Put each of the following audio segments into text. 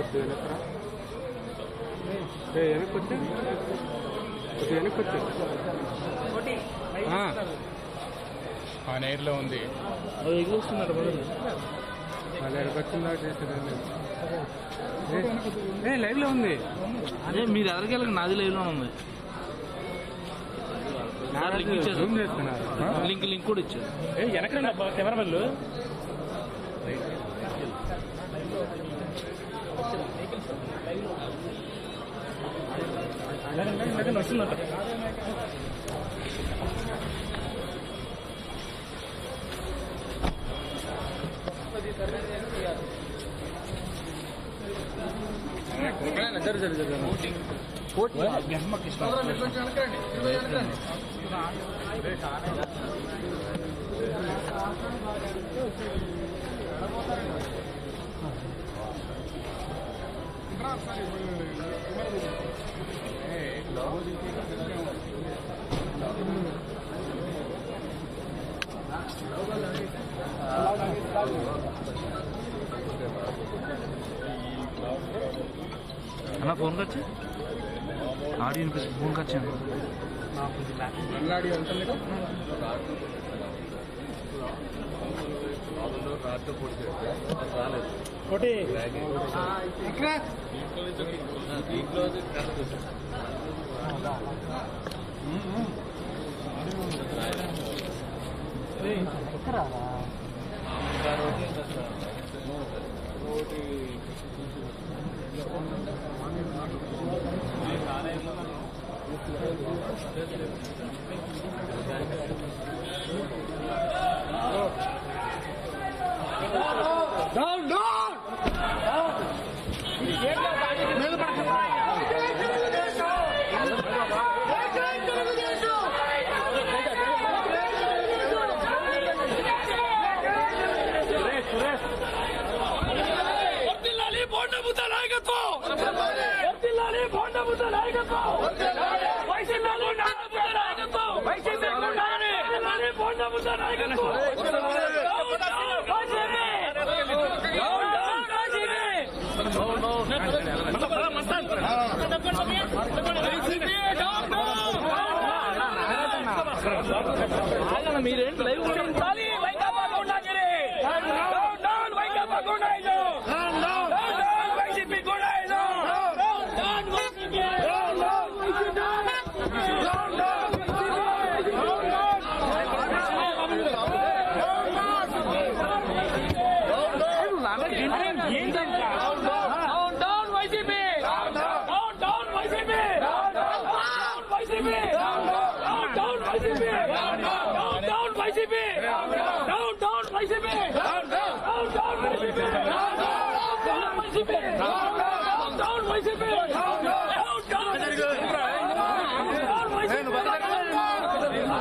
కొద్దిగా వెనక్రా ఏ వెనక్కి వచ్చా కొద్దిగా వెనక్కి వచ్చా ఆ. ఆ నేర్లో ఉంది అది ఎగురుస్తున్నారు మొదలు మళ్ళీ ఎక్కడికి వచ్చిందా చేసేదండి ఏ లైవ్ లో ఉంది అదే మీరు ఎదరికెళ్ళకి నాది లైవ్ లో ఉంది సార్ లింక్ ఇచ్చారు జూమ్ చేస్తున్నారు లింక్ లింక్ కూడా ఇచ్చారు ఏ వెనకరండి అబ్బా కెమెరా మెల్లు వస్తుందంట జరు జరు జరు అన్న ఫోన్ ఖర్చు ఆడియో వినిపిస్తుంది ఫోన్ ఖర్చు ఒకటి వర్తిల్లాలి బోండబుద్ధ నాయకత్వం వర్తిల్లాలి బోండబుద్ధ నాయకత్వం వైసీపీ బోండబుద్ధ నాయకత్వం వైసీపీ వర్తిల్లాలి బోండబుద్ధ నాయకత్వం down down YCP down down YCP YCP down down మీరేంటి లైవ్ వర్తిల్లాలి వైకాపా గుండాగిరి డౌన్ డౌన్ వైకాపా గుండాయిజం డౌన్ డౌన్ వైసీపీ గుండాయిజం down down YCP down down YCP down down YCP down down down down YCP down down YCP down down YCP down down YCP down down YCP down down YCP down down YCP down down YCP down down YCP down down YCP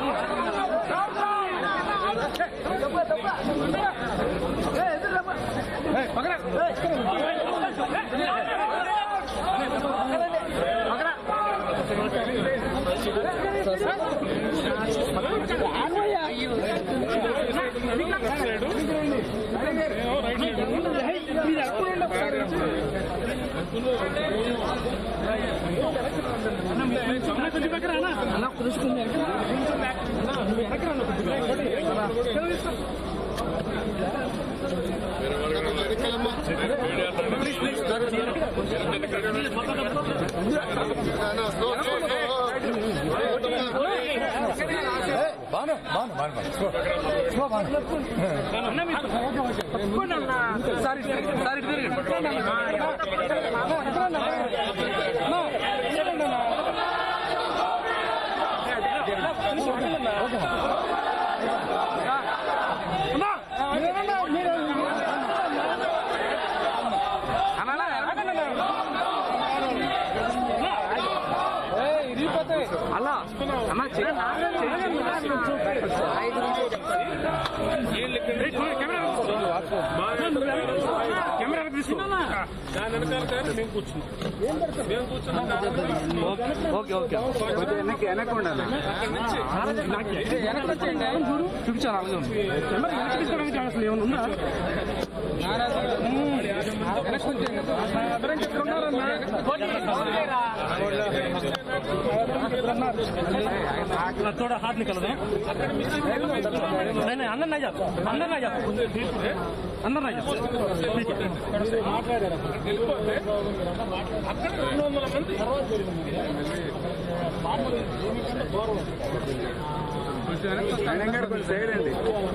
అలా అన్న camera తీసుకున్నా దాని వెనకాల కానీ మేము కూర్చున్నాం మేము కూర్చున్నాం ఓకే ఓకే కొద్దిగా వెనక్కి వెనక్కి ఉండాలి చూపించాను అలాగే ఉంది తీసుకోవడానికి అసలు ఏమైనా ఉందా వెనక్కి కొంచెం थोड़ा हाथ निकल रहे नहीं नहीं अंदर नहीं जाओ अंदर नहीं जाओ अंदर नहीं जाओ ठीक है అక్కడ రెండు వందల మంది మేడం గారు కొంచెం సైడ్ అండి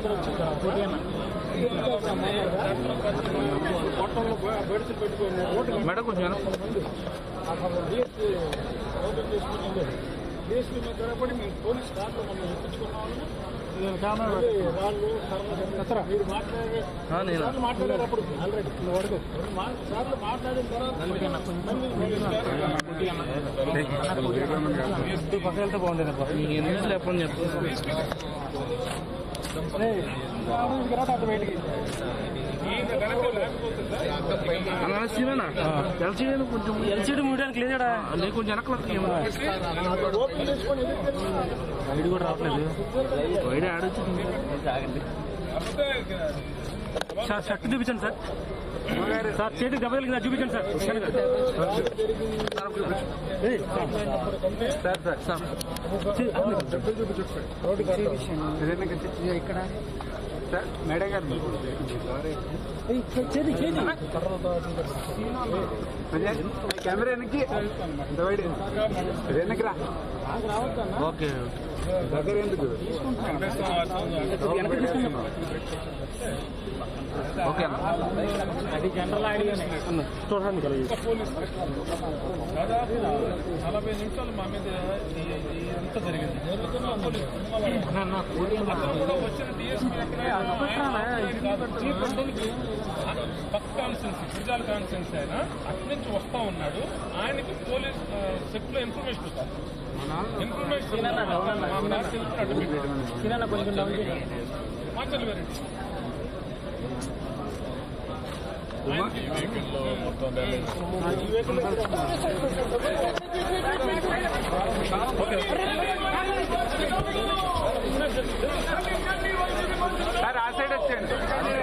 మేడం కొంచెం వెనక్కి. ఆ, నేనా పక్కన వెళ్తే బాగుండేది అబ్బా. నీకు ఎన్ని నిమిషాలు చెప్పండి చెప్పు అన్న సీనేనా ఎల్సీడీ కొంచెం ఎల్సీడీ మూయడానికి లేదాడా నేను కొంచెం వెనక్కి వీడి కూడా రావట్లేదు వైడ్ ఆడొచ్చు సార్ షర్ట్ చూపించండి సార్ సార్ చేతికి దెబ్బ తగిలిందా చూపించండి సార్ ఏయ్, సార్ సార్ సార్ ఇక్కడ సార్ మేడం గారు కెమెరా వెనక్కి ఇంత వైడ్ వెనక్కి రా ఓకే దగ్గర ఎందుకు ఓకే అన్న చూడండి కలిగి దాదాపు నలభై నిమిషాలు మా మీద ఈ- ఈ అంతా జరిగింది అతను కూడా వచ్చిన డిఎస్పీ పక్క కాన్సెన్సీ గురిజాల కాన్సెన్సీ ఆయన అటు నుంచి వస్తా ఉన్నాడు ఆయనకి పోలీస్ సెట్ లో ఇన్ఫర్మేషన్ వచ్చింది ఇన్ఫర్మేషన్ మాకు రాసి అడ్డు పెట్టాడు మాచల్ వెరైటీ సార్ ఆ సైడ్ వచ్చేయండి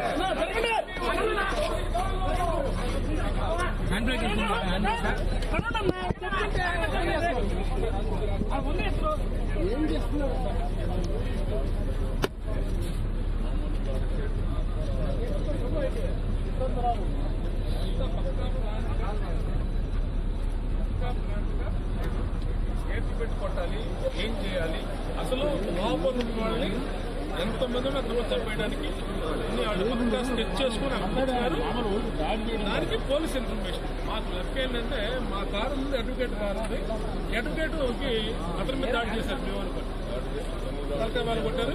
ఏటి పెట్టి కొట్టాలి ఏం చేయాలి అసలు లోపల ఉన్న వాళ్ళని ఎంతమంది ఉన్నా దూరం చంపేయడానికి అన్ని వాళ్ళు పక్కా స్కెచ్ చేసుకుని అనుకుంటున్నారు దానికి పోలీస్ ఇన్ఫర్మేషన్ మాకు లెక్క ఏంటంటే మా కారు ముందు అడ్వకేట్ కారు ఉంది అడ్వకేట్కి అతని మీద దాడి చేశారు మేము అనుకోండి తలకాయ వాళ్ళు కొట్టారు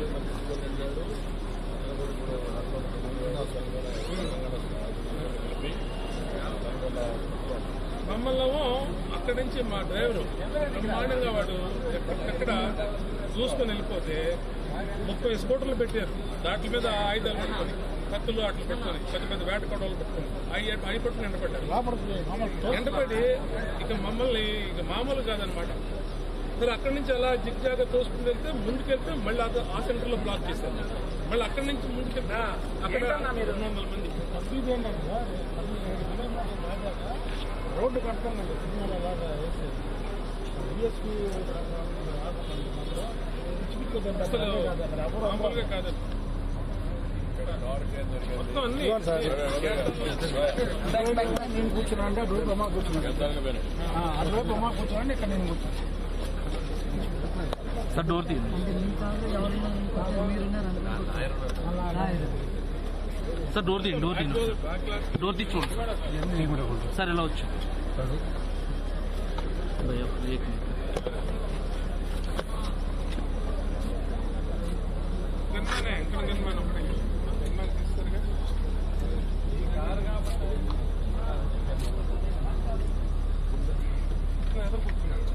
మమ్మల్ని అక్కడి నుంచి మా డ్రైవరు బ్రహ్మాండంగా వాడు ఎక్కడెక్కడ చూసుకొని వెళ్ళిపోతే ముప్పై స్కూటర్లు పెట్టారు దాటి మీద ఆయుధాలు పెట్టుకొని కత్తులు అట్లు పెట్టుకొని పెద్ద పెద్ద వేట కొడవలు పెట్టుకొని అవి అవి పట్టుకుని ఎండపడ్డారు ఎండపడి ఇక మమ్మల్ని ఇక మామూలు కాదనమాట సరే అక్కడి నుంచి అలా జిగ్జాగా తోసుకుని వెళ్తే ముందుకెళ్తే మళ్ళీ ఆ- ఆ సెంటర్ లో బ్లాక్ చేశారు మళ్ళీ అక్కడి నుంచి ముందుకెళ్తే అక్కడ రెండు వందల మంది రోడ్డు కడతానండి అసలు మామూలుగా కాదండి మొత్తం అన్ని నేను కూర్చున్నా అంటే అటువైపు అమ్మ కూర్చున్నాను అటువైపు అమ్మ కూర్చోండి ఇక్కడ నేను కూర్చున్నాను సార్ డోర్ తీయండి సార్ డోర్ తీయండి డోర్ తీయండి డోర్ తీసి చూడండి సార్ ఎలా వచ్చు భయ్యా, ఏక్ మినిట్. గన్మానే ఇంకా గన్మాన్ ఒకటి గన్మాన్ తీస్తారుగా ఈ కారు కాబట్టి ఇక్కడ ఎదురు కూర్చున్నాడు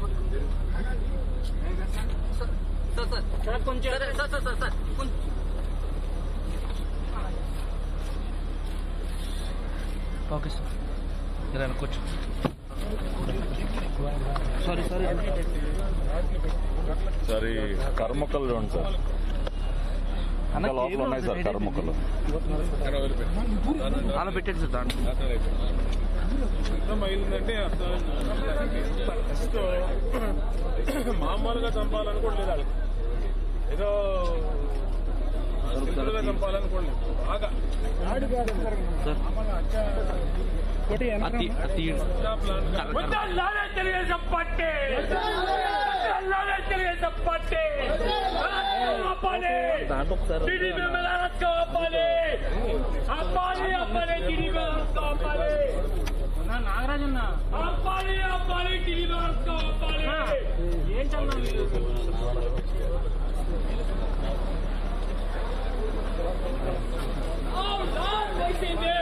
ఓకే సార్ ఇలా వెనకొచ్చు సారీ సారీ సార్ ఈ కర్మక్కలు చూడండి సార్ అన్న ఇంకా లోపల ఉన్నాయి సార్ కర్మక్కలు అలా పెట్టండి సార్ దాంట్లో అర్థం అయిందంటే అర్థం ఫస్ట్ మామూలుగా చంపాలనుకోవట్లేదు వాళ్ళు ఏదో సింపుల్గా చంపాలనుకోండి బాగా ఇంకా ప్లాన్ ముద్దల్లానే తెలుగుదేశం పార్టీ ముద్దల్లానే తెలుగుదేశం పార్టీ ఆపాలి టీడీపీ మీద అరెస్ట్గా ఆపాలి ఆపాలి ఆపాలి టీడీపీ అరెస్ట్గా ఆపాలి నాగరాజన్న ఆపాలి ఆపాలి టీడీపీ అరెస్ట్గా ఆపాలి ఏంటన్నా మీరు డౌన్ డౌన్ వైసీపీ